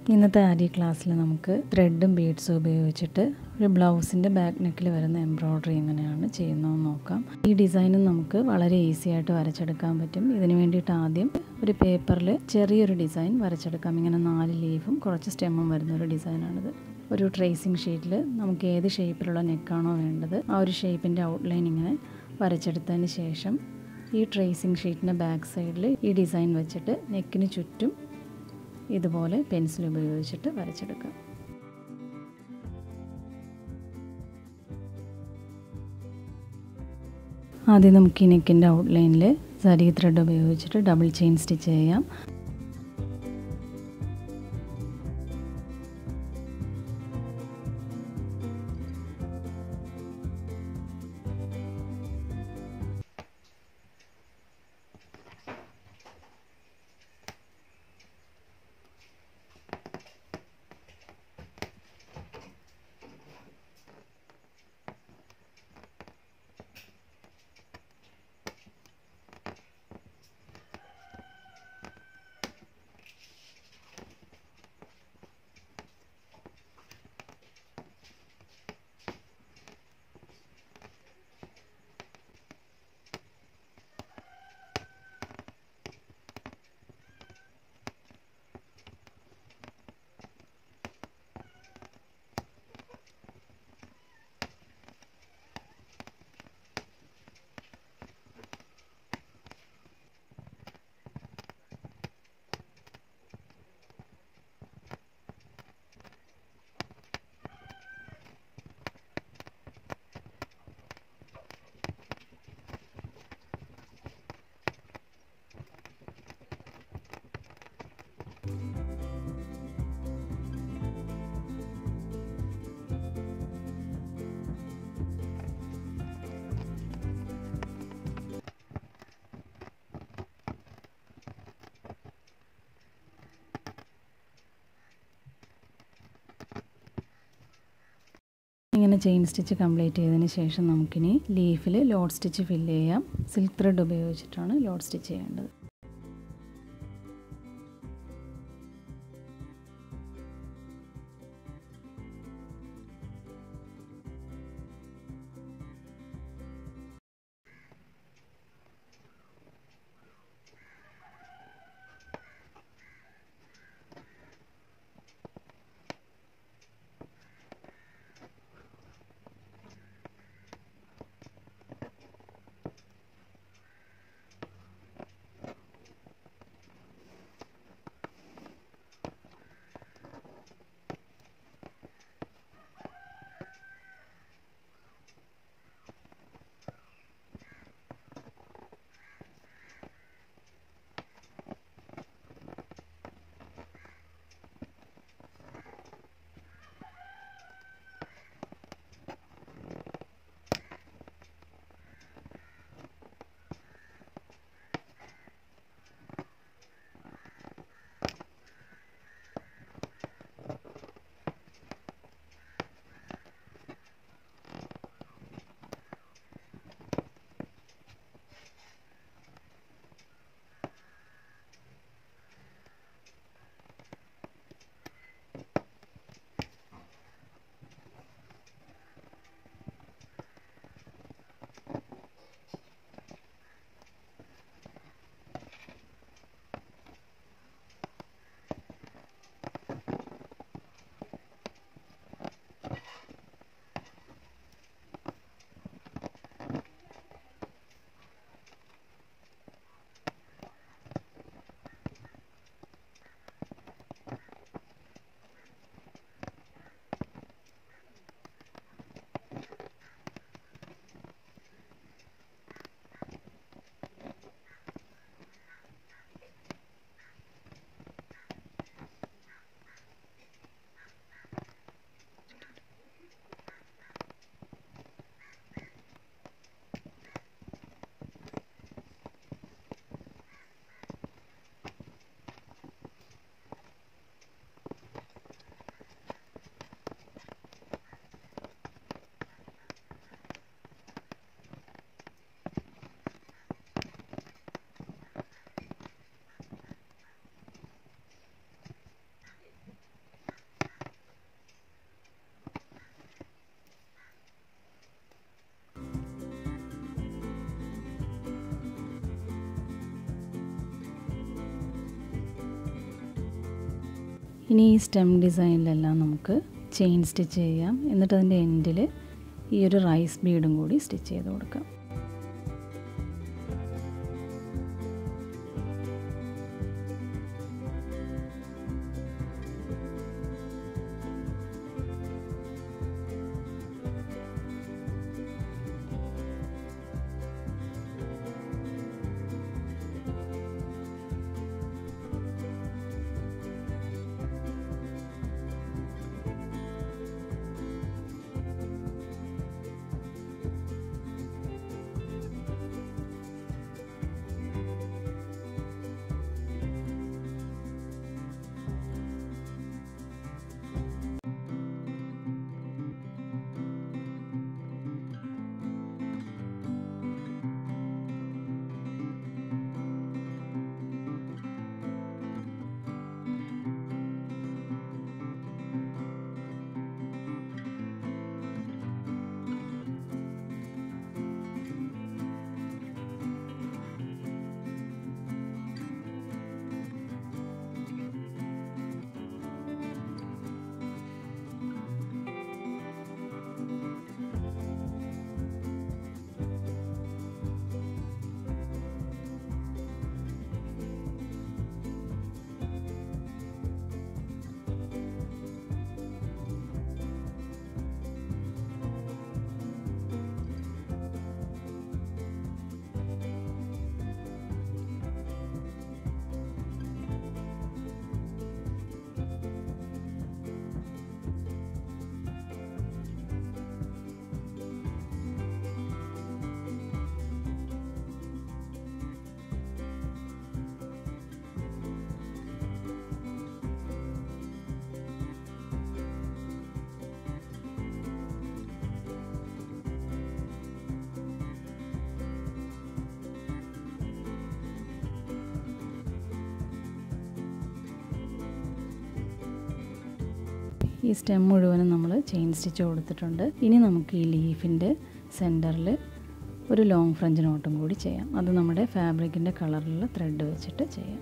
ഇന്നത്തെ ആര്യ ക്ലാസ്സിൽ നമുക്ക് ത്രെഡും ബീഡ്സും ഉപയോഗിച്ചിട്ട് ഒരു ബ്ലൗസിൻ്റെ ബാക്ക് നെക്കിൽ വരുന്ന എംബ്രോയ്ഡറി എങ്ങനെയാണ് ചെയ്യുന്നതെന്ന് നോക്കാം ഈ ഡിസൈനും നമുക്ക് വളരെ ഈസി ആയിട്ട് വരച്ചെടുക്കാൻ പറ്റും ഇതിന് വേണ്ടിയിട്ട് ആദ്യം ഒരു പേപ്പറിൽ ചെറിയൊരു ഡിസൈൻ വരച്ചെടുക്കാം ഇങ്ങനെ നാല് ലീഫും കുറച്ച് സ്റ്റെമ്മും വരുന്ന ഒരു ഡിസൈനാണിത് ഒരു ട്രേസിങ് ഷീറ്റിൽ നമുക്ക് ഏത് ഷേപ്പിലുള്ള നെക്കാണോ വേണ്ടത് ആ ഒരു ഷേപ്പിൻ്റെ ഔട്ട്ലൈൻ ഇങ്ങനെ വരച്ചെടുത്തതിന് ശേഷം ഈ ട്രേസിങ് ഷീറ്റിൻ്റെ ബാക്ക് സൈഡിൽ ഈ ഡിസൈൻ വെച്ചിട്ട് നെക്കിന് ചുറ്റും ഇതുപോലെ പെൻസിൽ ഉപയോഗിച്ചിട്ട് വരച്ചെടുക്കാം ആദ്യം നമുക്ക് ഈ നെക്കിൻ്റെ ഔട്ട്ലൈനിൽ സരി ത്രെഡ് ഉപയോഗിച്ചിട്ട് ഡബിൾ ചെയിൻ സ്റ്റിച്ച് ചെയ്യാം ഇങ്ങനെ ചെയിൻ സ്റ്റിച്ച് കംപ്ലീറ്റ് ചെയ്തതിന് ശേഷം നമുക്കിനി ലീഫിൽ ലോഡ് സ്റ്റിച്ച് ഫില്ല് ചെയ്യാം സിൽക്ക് ത്രെഡ് ഉപയോഗിച്ചിട്ടാണ് ലോഡ് സ്റ്റിച്ച് ചെയ്യേണ്ടത് ഇനി ഈ സ്റ്റെം ഡിസൈനിലെല്ലാം നമുക്ക് ചെയിൻ സ്റ്റിച്ച് ചെയ്യാം എന്നിട്ട് അതിൻ്റെ എൻഡിൽ ഈ ഒരു റൈസ് ബീഡും കൂടി സ്റ്റിച്ച് ചെയ്ത് കൊടുക്കാം ഈ സ്റ്റെം മുഴുവനും നമ്മൾ ചെയിൻ സ്റ്റിച്ച് കൊടുത്തിട്ടുണ്ട് ഇനി നമുക്ക് ഈ ലീഫിൻ്റെ സെൻറ്ററിൽ ഒരു ലോങ് ഫ്രഞ്ച് നോട്ടും കൂടി ചെയ്യാം അത് നമ്മുടെ ഫാബ്രിക്കിൻ്റെ കളറിലുള്ള ത്രെഡ് വെച്ചിട്ട് ചെയ്യാം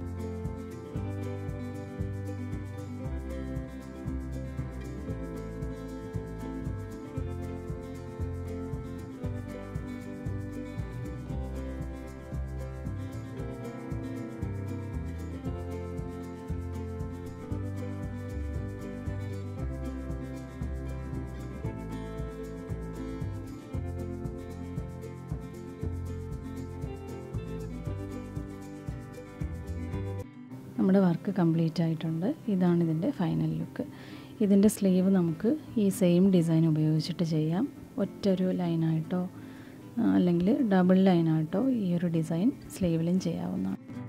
നമ്മുടെ വർക്ക് കംപ്ലീറ്റ് ആയിട്ടുണ്ട് ഇതാണ് ഇതിൻ്റെ ഫൈനൽ ലുക്ക് ഇതിൻ്റെ സ്ലീവ് നമുക്ക് ഈ സെയിം ഡിസൈൻ ഉപയോഗിച്ചിട്ട് ചെയ്യാം ഒറ്റ ഒരു ലൈനായിട്ടോ അല്ലെങ്കിൽ ഡബിൾ ലൈനായിട്ടോ ഈ ഒരു ഡിസൈൻ സ്ലീവിലും ചെയ്യാവുന്നതാണ്